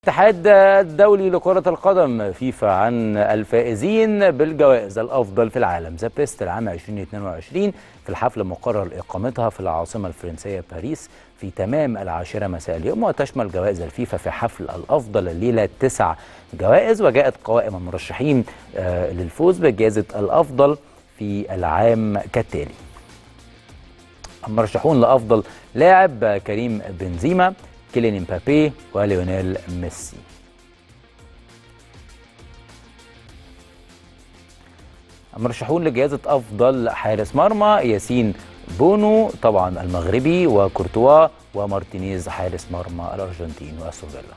الاتحاد الدولي لكرة القدم فيفا عن الفائزين بالجوائز الأفضل في العالم ذا بيست العام 2022 في الحفلة مقرر إقامتها في العاصمة الفرنسية باريس في تمام العاشرة مساء اليوم وتشمل جوائز الفيفا في حفل الأفضل الليلة تسع جوائز وجاءت قوائم المرشحين آه، للفوز بجائزة الأفضل في العام كالتالي المرشحون لأفضل لاعب كريم بنزيما كيليان امبابي وليونيل ميسي المرشحون لجائزة أفضل حارس مرمى ياسين بونو طبعا المغربي وكورتوا ومارتينيز حارس مرمى الأرجنتين وأستون فيلا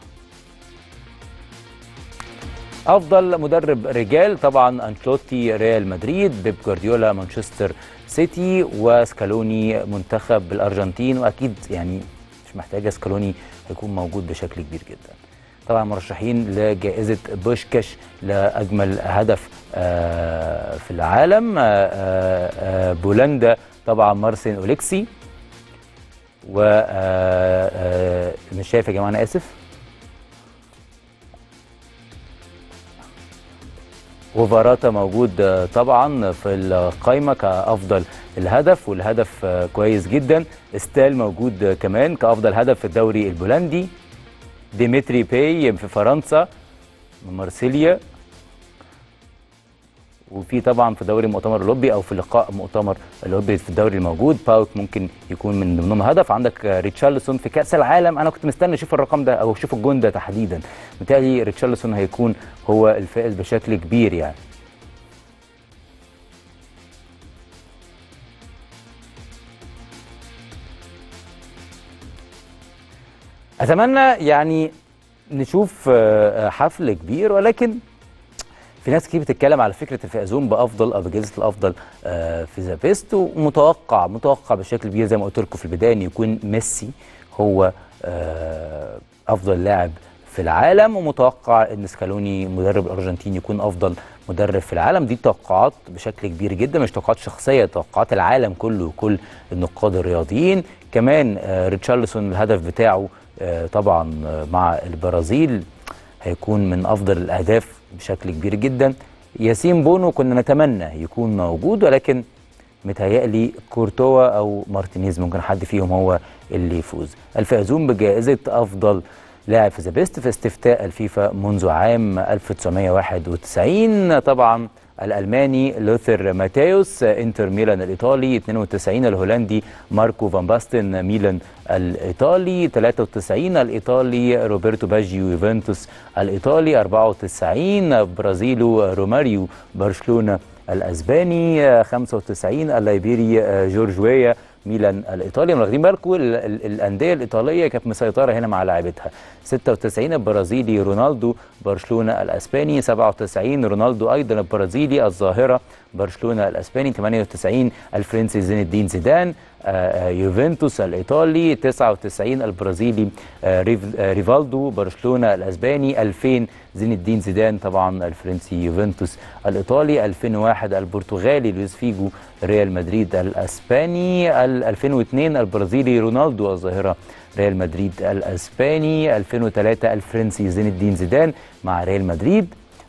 افضل مدرب رجال طبعا انشلوتي ريال مدريد بيب جوارديولا مانشستر سيتي وسكالوني منتخب الارجنتين واكيد يعني مش محتاجه سكالوني هيكون موجود بشكل كبير جدا طبعا مرشحين لجائزه بوشكاش لاجمل هدف آه، في العالم آه، آه، بولندا طبعا مارسين اوليكسي و آه، آه، مش شايف يا جماعه انا اسف وفاراتا موجود آه، طبعا في القائمه كافضل الهدف والهدف آه، كويس جدا استال موجود آه، كمان كافضل هدف في الدوري البولندي ديمتري باي في فرنسا من مارسيليا وفي طبعا في دوري المؤتمر الاوروبي او في لقاء مؤتمر الاوروبي في الدوري الموجود باوك ممكن يكون من ضمنهم هدف عندك آه، ريتشارلسون في كاس العالم انا كنت مستني اشوف الرقم ده او اشوف الجون ده تحديدا بالتالي ريتشارلسون هيكون هو الفائز بشكل كبير يعني اتمنى يعني نشوف آه، حفل كبير ولكن في ناس كتير بتتكلم على فكره الفائزون بافضل او بجائزه الافضل آه، في ذا بيست ومتوقع متوقع بشكل كبير زي ما قلت لكم في البدايه ان يكون ميسي هو آه، افضل لاعب في العالم ومتوقع ان سكالوني مدرب الارجنتين يكون افضل مدرب في العالم دي توقعات بشكل كبير جدا مش توقعات شخصيه توقعات العالم كله وكل النقاد الرياضيين كمان آه، ريتشارلسون الهدف بتاعه آه، طبعا آه، مع البرازيل هيكون من افضل الاهداف بشكل كبير جدا ياسين بونو كنا نتمنى يكون موجود ولكن متهيألي كورتوا او مارتينيز ممكن حد فيهم هو اللي يفوز الفائزون بجائزه افضل لاعب في ذا بيست في استفتاء الفيفا منذ عام 1991 طبعا الالماني لوثر ماتيوس انتر ميلان الايطالي 92 الهولندي ماركو فان باستن ميلان الايطالي 93 الايطالي روبرتو باجيو يوفنتوس الايطالي 94 برازيلو روماريو برشلونه الاسباني 95 اللايبيري جورج ويا ميلان الايطالي واخدين بالكم ال- ال- الانديه الايطاليه كانت مسيطره هنا مع لاعبتها 96 البرازيلي رونالدو برشلونه الاسباني 97 رونالدو ايضا البرازيلي الظاهره برشلونه الاسباني 98 الفرنسي زين الدين زيدان آه، آه، يوفنتوس الايطالي 99 البرازيلي آه، ريف- آه، ريفالدو برشلونه الاسباني 2000 زين الدين زيدان طبعا الفرنسي يوفنتوس الايطالي 2001 البرتغالي لويس فيجو ريال مدريد الاسباني ال- 2002 البرازيلي رونالدو الظاهره ريال مدريد الاسباني 2003 الفرنسي زين الدين زيدان مع ريال مدريد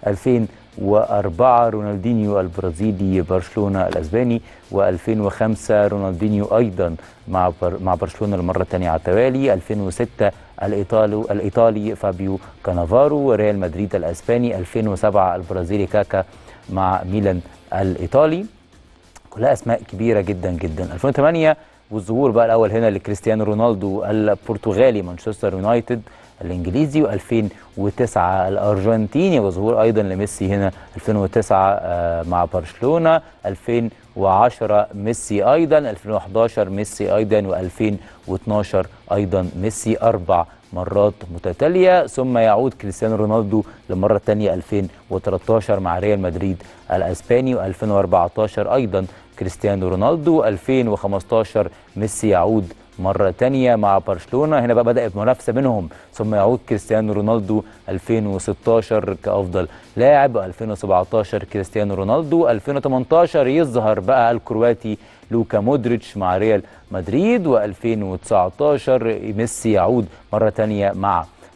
2004 رونالدينيو البرازيلي برشلونه الاسباني و2005 رونالدينيو ايضا مع بر مع برشلونه المره الثانيه على التوالي 2006 الايطالي الايطالي فابيو كانافارو ريال مدريد الاسباني 2007 البرازيلي كاكا مع ميلان الايطالي كلها اسماء كبيره جدا جدا 2008 والظهور بقى الاول هنا لكريستيانو رونالدو البرتغالي مانشستر يونايتد الانجليزي و2009 الارجنتيني وظهور ايضا لميسي هنا 2009 آه، مع برشلونه 2010 ميسي ايضا 2011 ميسي ايضا و2012 ايضا ميسي اربع مرات متتاليه ثم يعود كريستيانو رونالدو للمره الثانيه 2013 مع ريال مدريد الاسباني و2014 ايضا كريستيانو رونالدو 2015 ميسي يعود مرة تانية مع برشلونة هنا بقى بدأت منافسة بينهم ثم يعود كريستيانو رونالدو 2016 كأفضل لاعب 2017 كريستيانو رونالدو 2018 يظهر بقى الكرواتي لوكا مودريتش مع ريال مدريد و2019 ميسي يعود مرة تانية مع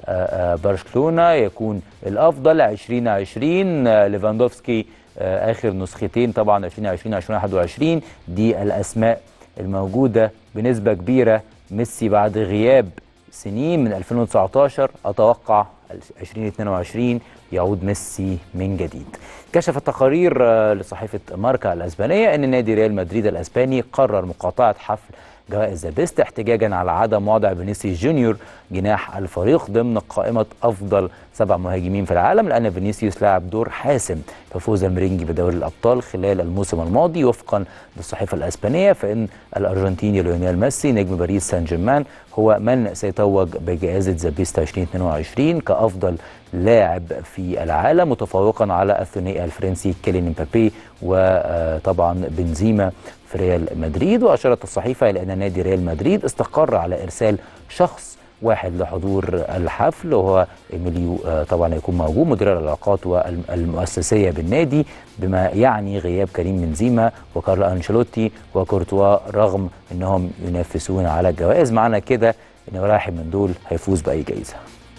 آه، آه، برشلونه يكون الافضل 2020 آه، ليفاندوفسكي آه، اخر نسختين طبعا 2020 2021 دي الاسماء الموجوده بنسبه كبيره ميسي بعد غياب سنين من 2019 اتوقع 2022 يعود ميسي من جديد. كشفت تقارير آه، لصحيفه ماركا الاسبانيه ان نادي ريال مدريد الاسباني قرر مقاطعه حفل جوائز بيست احتجاجا على عدم وضع فينيسيوس جونيور جناح الفريق ضمن قائمه افضل سبع مهاجمين في العالم لان فينيسيوس لعب دور حاسم في فوز المرينجي بدوري الابطال خلال الموسم الماضي وفقا للصحيفه الاسبانيه فان الارجنتيني ليونيل ميسي نجم باريس سان جيرمان هو من سيتوج بجائزه ذا بيست 2022 كافضل لاعب في العالم متفوقا على الثنائي الفرنسي كيليان امبابي وطبعا بنزيما في ريال مدريد واشارت الصحيفه الى ان نادي ريال مدريد استقر على ارسال شخص واحد لحضور الحفل وهو ايميليو آه، طبعا هيكون موجود مدير العلاقات والمؤسسيه بالنادي بما يعني غياب كريم بنزيما وكارلو انشيلوتي وكورتوا رغم انهم ينافسون على الجوائز معنى كده ان واحد من دول هيفوز باي جائزه